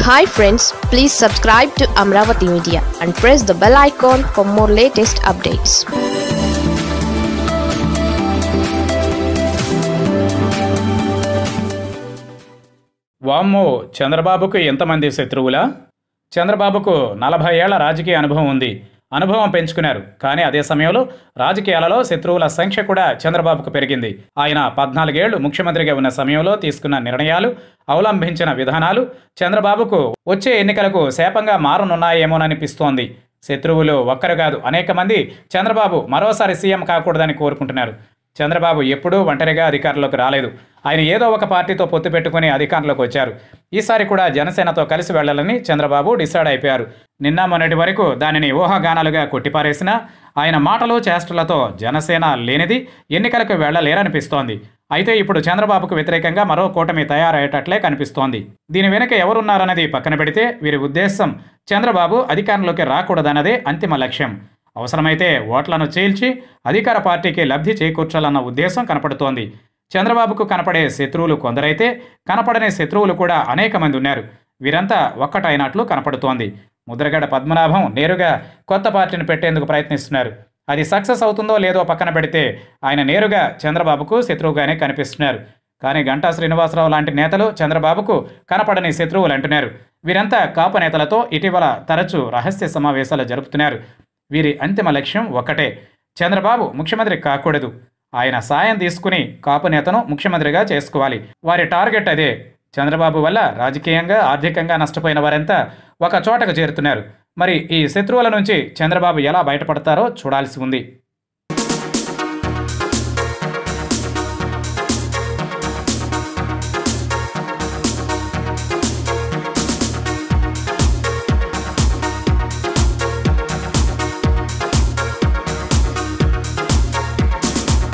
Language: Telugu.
hi friends please subscribe to Amaravati media and press the bell icon for more latest updates వామ్మో చంద్రబాబుకు ఎంతమంది శత్రువులా చంద్రబాబుకు నలభై ఏళ్ల రాజకీయ అనుభవం ఉంది అనుభవం పెంచుకున్నారు కానీ అదే సమయంలో రాజకీయాలలో శత్రువుల సంఖ్య కూడా చంద్రబాబుకు పెరిగింది ఆయన పద్నాలుగేళ్లు ముఖ్యమంత్రిగా ఉన్న సమయంలో తీసుకున్న నిర్ణయాలు అవలంబించిన విధానాలు చంద్రబాబుకు వచ్చే ఎన్నికలకు శాపంగా మారనున్నాయేమోననిపిస్తోంది శత్రువులు ఒక్కరు కాదు అనేక మంది చంద్రబాబు మరోసారి సీఎం కాకూడదని కోరుకుంటున్నారు చంద్రబాబు ఎప్పుడూ ఒంటరిగా అధికారంలోకి రాలేదు ఆయన ఏదో ఒక పార్టీతో పొత్తు పెట్టుకుని అధికారంలోకి వచ్చారు ఈసారి కూడా జనసేనతో కలిసి వెళ్లాలని చంద్రబాబు డిసైడ్ అయిపోయారు నిన్న మొన్నటి వరకు దానిని ఊహాగానాలుగా కొట్టిపారేసినా ఆయన మాటలు చేష్టలతో జనసేన లేనిది ఎన్నికలకు వెళ్లలేరనిపిస్తోంది అయితే ఇప్పుడు చంద్రబాబుకు వ్యతిరేకంగా మరో కూటమి తయారయ్యేటట్లే కనిపిస్తోంది దీని వెనుక ఎవరున్నారన్నది పక్కన పెడితే వీరి ఉద్దేశం చంద్రబాబు అధికారంలోకి రాకూడదన్నదే అంతిమ లక్ష్యం అవసరమైతే ఓట్లను చీల్చి అధికార పార్టీకి లబ్ధి చేకూర్చాలన్న ఉద్దేశం కనపడుతోంది చంద్రబాబుకు కనపడే శత్రువులు కొందరైతే కనపడని శత్రువులు కూడా అనేక మంది ఉన్నారు వీరంతా ఒక్కటైనట్లు కనపడుతోంది ముద్రగడ పద్మనాభం నేరుగా కొత్త పార్టీని పెట్టేందుకు ప్రయత్నిస్తున్నారు అది సక్సెస్ అవుతుందో లేదో పక్కన పెడితే ఆయన నేరుగా చంద్రబాబుకు శత్రువుగానే కనిపిస్తున్నారు కానీ గంటా శ్రీనివాసరావు లాంటి నేతలు చంద్రబాబుకు కనపడని శత్రువులు అంటున్నారు వీరంతా కాపు నేతలతో ఇటీవల తరచూ రహస్య సమావేశాలు జరుపుతున్నారు వీరి అంతిమ లక్ష్యం ఒక్కటే చంద్రబాబు ముఖ్యమంత్రి కాకూడదు ఆయన సాయం తీసుకుని కాపు నేతను ముఖ్యమంత్రిగా చేసుకోవాలి వారి టార్గెట్ అదే చంద్రబాబు వల్ల రాజకీయంగా ఆర్థికంగా నష్టపోయిన వారంతా ఒక చోటకు చేరుతున్నారు మరి ఈ శత్రువుల నుంచి చంద్రబాబు ఎలా బయటపడతారో చూడాల్సి ఉంది